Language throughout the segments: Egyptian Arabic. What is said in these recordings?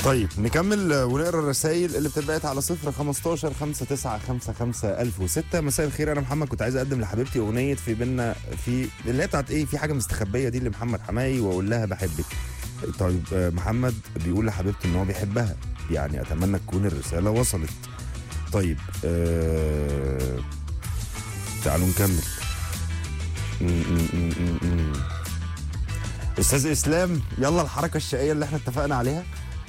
طيب نكمل آه، ونقرا الرسائل اللي بتتبعت على صفر 15 5 9 5 5 1006 مساء الخير انا محمد كنت عايز اقدم لحبيبتي اغنيه في بينا في اللي هي بتاعت ايه في حاجه مستخبيه دي لمحمد حماي واقول لها بحبك طيب آه، محمد بيقول لحبيبته ان هو بيحبها يعني اتمنى تكون الرساله وصلت طيب آه... تعالوا نكمل م- م- م- م- م. استاذ اسلام يلا الحركه الشقيه اللي احنا اتفقنا عليها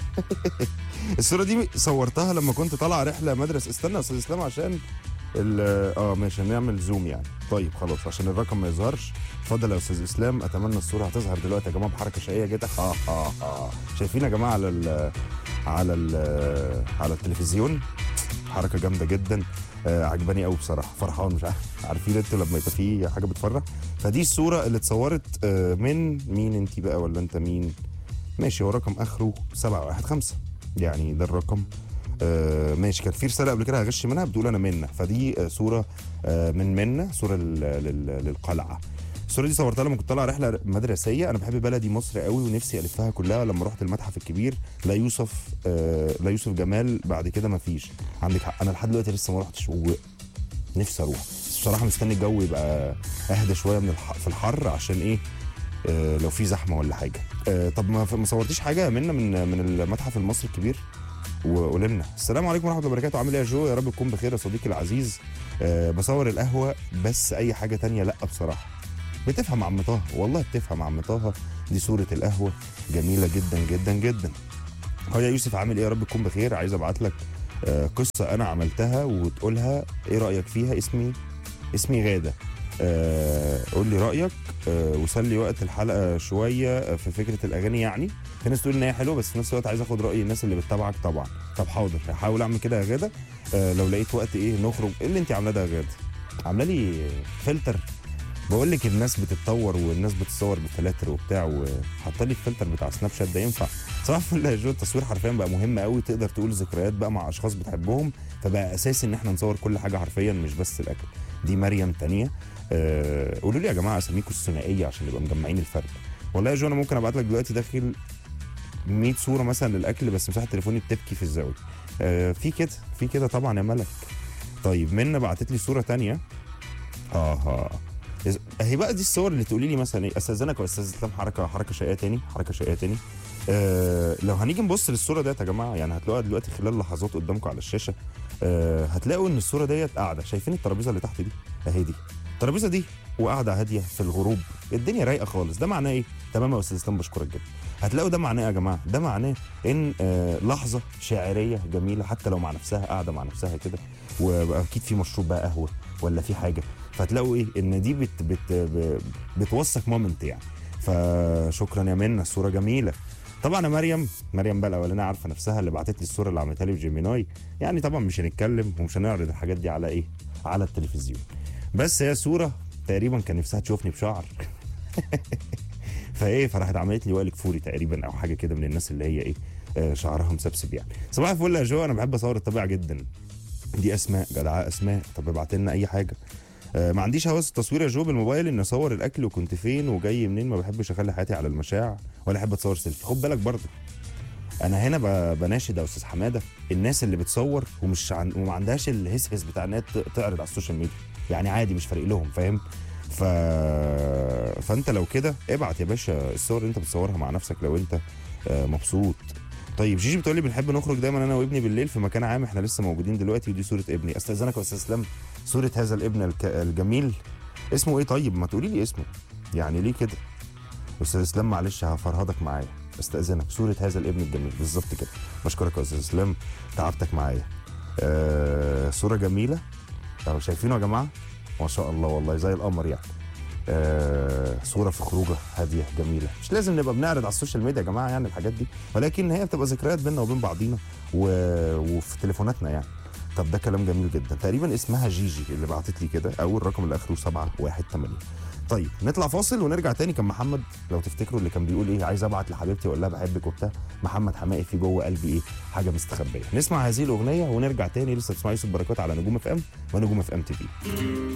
الصوره دي صورتها لما كنت طالع رحله مدرسه استنى يا استاذ اسلام عشان ال- اه ماشي هنعمل زوم يعني طيب خلاص عشان الرقم ما يظهرش اتفضل يا استاذ اسلام اتمنى الصوره هتظهر دلوقتي يا جماعه بحركه شقيه جدا اه اه اه شايفين يا جماعه على ال على ال على التلفزيون حركه جامده جدا آه عجباني قوي بصراحه فرحان مش عارف عارفين انتوا لما يبقى في حاجه بتفرح فدي الصوره اللي اتصورت آه من مين انت بقى ولا انت مين ماشي هو رقم اخره 715 يعني ده الرقم آه ماشي كان في رساله قبل كده هغش منها بتقول انا منا فدي آه صوره آه من منا صوره لل- لل- للقلعه الصوره دي صورتها لما كنت طالع رحله مدرسيه انا بحب بلدي مصر قوي ونفسي الفها كلها لما رحت المتحف الكبير لا يوسف آه لا يوسف جمال بعد كده ما فيش عندك حق انا لحد دلوقتي لسه ما رحتش ونفسي اروح بس بصراحه مستني الجو يبقى اهدى شويه من الح... في الحر عشان ايه آه لو في زحمه ولا حاجه آه طب ما ما صورتيش حاجه منا من من المتحف المصري الكبير وقول لنا السلام عليكم ورحمه الله وبركاته عامل ايه يا جو يا رب تكون بخير يا صديقي العزيز أه بصور القهوه بس اي حاجه تانية لا بصراحه بتفهم عم طه والله بتفهم عم طه دي صوره القهوه جميله جدا جدا جدا هو يا يوسف عامل ايه يا رب تكون بخير عايز ابعت لك آه، قصه انا عملتها وتقولها ايه رايك فيها اسمي اسمي غاده آه، قول لي رايك آه، وسلي وقت الحلقه شويه في فكره الاغاني يعني في ناس تقول ان هي حلوه بس في نفس الوقت عايز اخد راي الناس اللي بتتابعك طبعا طب حاضر هحاول اعمل كده يا غاده آه، لو لقيت وقت ايه نخرج ايه اللي انت عاملاه ده يا غاده عامله لي فلتر بقول لك الناس بتتطور والناس بتصور بفلاتر وبتاع وحاطه لي الفلتر بتاع سناب شات ده ينفع صراحه في يا جو التصوير حرفيا بقى مهم قوي تقدر تقول ذكريات بقى مع اشخاص بتحبهم فبقى اساسي ان احنا نصور كل حاجه حرفيا مش بس الاكل دي مريم تانية آه قولوا لي يا جماعه اساميكم الثنائيه عشان نبقى مجمعين الفرق والله يا جو انا ممكن ابعت لك دلوقتي داخل 100 صوره مثلا للاكل بس مساحه تليفوني بتبكي في الزاويه آه في كده في كده طبعا يا ملك طيب منى بعتت لي صوره تانية اه اهي بقى دي الصور اللي تقولي لي مثلا ايه استاذنك يا استاذ اسلام حركه حركه شقيه تاني حركه شقيه تاني آه لو هنيجي نبص للصوره ديت يا جماعه يعني هتلاقوها دلوقتي خلال لحظات قدامكم على الشاشه آه هتلاقوا ان الصوره ديت قاعده شايفين الترابيزه اللي تحت دي اهي دي الترابيزه دي وقاعده هاديه في الغروب الدنيا رايقه خالص ده معناه ايه تمام يا استاذ اسلام بشكرك جدا هتلاقوا ده معناه إيه يا جماعه ده معناه ان آه لحظه شاعريه جميله حتى لو مع نفسها قاعده مع نفسها كده واكيد في مشروب بقى قهوه ولا في حاجه فتلاقوا ايه ان دي بت بت ب- بتوثق مومنت يعني فشكرا يا منى الصوره جميله طبعا يا مريم مريم بقى الاولانيه عارفه نفسها اللي بعتت لي الصوره اللي عملتها لي في جيميناي يعني طبعا مش هنتكلم ومش هنعرض الحاجات دي على ايه على التلفزيون بس هي صوره تقريبا كان نفسها تشوفني بشعر فايه فراحت عملت لي وائل كفوري تقريبا او حاجه كده من الناس اللي هي ايه آه، شعرها مسبسب يعني صباح الفل يا جو انا بحب اصور الطبيعه جدا دي اسماء جدعاء اسماء طب ابعت لنا اي حاجه آه، ما عنديش هوس التصوير يا جو بالموبايل ان اصور الاكل وكنت فين وجاي منين ما بحبش اخلي حياتي على المشاع ولا احب اتصور سيلفي خد بالك برضه انا هنا ب- بناشد يا استاذ حماده الناس اللي بتصور ومش عن... وما عندهاش الهسهس بتاع انها ت- تعرض على السوشيال ميديا يعني عادي مش فارق لهم فاهم ف... فانت لو كده ابعت يا باشا الصور اللي انت بتصورها مع نفسك لو انت آه، مبسوط طيب جيجي بتقولي بنحب نخرج دايما انا وابني بالليل في مكان عام احنا لسه موجودين دلوقتي ودي صوره ابني استاذنك يا استاذ اسلام صوره هذا الابن الك... الجميل اسمه ايه طيب ما تقولي لي اسمه يعني ليه كده استاذ اسلام معلش هفرهدك معايا استاذنك صوره هذا الابن الجميل بالظبط كده بشكرك يا استاذ اسلام تعبتك معايا آه صوره جميله اهو شايفينه يا جماعه ما شاء الله والله زي القمر يعني آه صوره في خروجه هاديه جميله مش لازم نبقى بنعرض على السوشيال ميديا يا جماعه يعني الحاجات دي ولكن هي بتبقى ذكريات بيننا وبين بعضينا و... وفي تليفوناتنا يعني طب ده كلام جميل جدا تقريبا اسمها جيجي اللي بعتت لي كده او الرقم اللي اخره 718 طيب نطلع فاصل ونرجع تاني كان محمد لو تفتكروا اللي كان بيقول ايه عايز ابعت لحبيبتي واقول لها بحبك وبتاع محمد حمائي في جوه قلبي ايه حاجه مستخبيه نسمع هذه الاغنيه ونرجع تاني لسه تسمعوا يوسف بركات على نجوم اف ام ونجوم اف ام تي في